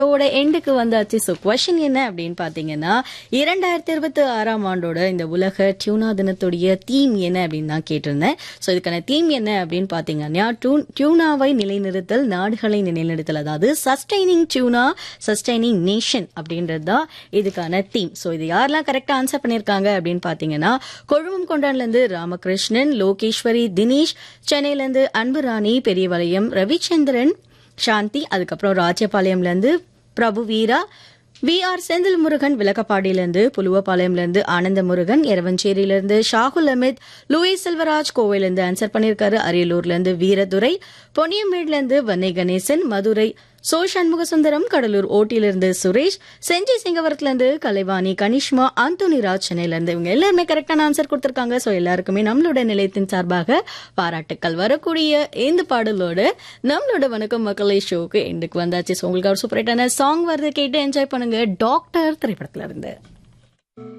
ஓட எண்டுக்கு வந்தாச்சு ஸோ கொஷின் என்ன அப்படின்னு பார்த்தீங்கன்னா இரண்டாயிரத்தி இருபத்தி ஆறாம் ஆண்டோட இந்த உலக டியூனா தினத்துடைய தீம் என்ன அப்படின்னு நான் கேட்டிருந்தேன் ஸோ இதுக்கான தீம் என்ன அப்படின்னு பார்த்தீங்கன்னா டியூ- டியூனாவை நிலைநிறுத்தல் நாடுகளை நிலைநிறுத்தல் அதாவது சஸ்டைனிங் டியூனா சஸ்டைனிங் நேஷன் அப்படின்றது தான் இதுக்கான தீம் ஸோ இது யாரெல்லாம் கரெக்டாக ஆன்சர் பண்ணியிருக்காங்க அப்படின்னு பார்த்தீங்கன்னா கொழுமம் கொண்டான்லேருந்து ராமகிருஷ்ணன் லோகேஸ்வரி தினேஷ் சென்னையிலேருந்து அன்புராணி பெரியவளையம் ரவிச்சந்திரன் சாந்தி அதுக்கப்புறம் ராஜபாளையம்ல இருந்து பிரபு வீரா வி ஆர் செந்தில் முருகன் விளக்கப்பாடியிலிருந்து புலுவப்பாளையம்லேருந்து ஆனந்த முருகன் எரவஞ்சேரியிலிருந்து ஷாகுல் அமித் லூயிஸ் செல்வராஜ் கோவையிலிருந்து ஆன்சர் பண்ணியிருக்காரு அரியலூர்லேருந்து வீரதுரை பொன்னியம்பேட்லேருந்து வன்னை கணேசன் மதுரை சோ சண்முக சுந்தரம் கடலூர் ஓட்டியிலிருந்து சுரேஷ் செஞ்சி சிங்கவரத்துலேருந்து கலைவாணி கனிஷ்மா ஆந்தோனி ராஜ் சென்னையிலேருந்து இவங்க எல்லாருமே கரெக்டான ஆன்சர் கொடுத்துருக்காங்க ஸோ எல்லாருக்குமே நம்மளோட நிலையத்தின் சார்பாக பாராட்டுக்கள் வரக்கூடிய இந்த பாடலோடு நம்மளோட வணக்கம் மக்களே ஷோக்கு எண்டுக்கு வந்தாச்சு ஸோ உங்களுக்கு ஒரு சூப்பரேட்டான சாங் வருது கேட்டு என்ஜாய் பண்ணுங்க டாக்டர் திரைப்படத்துல இருந்து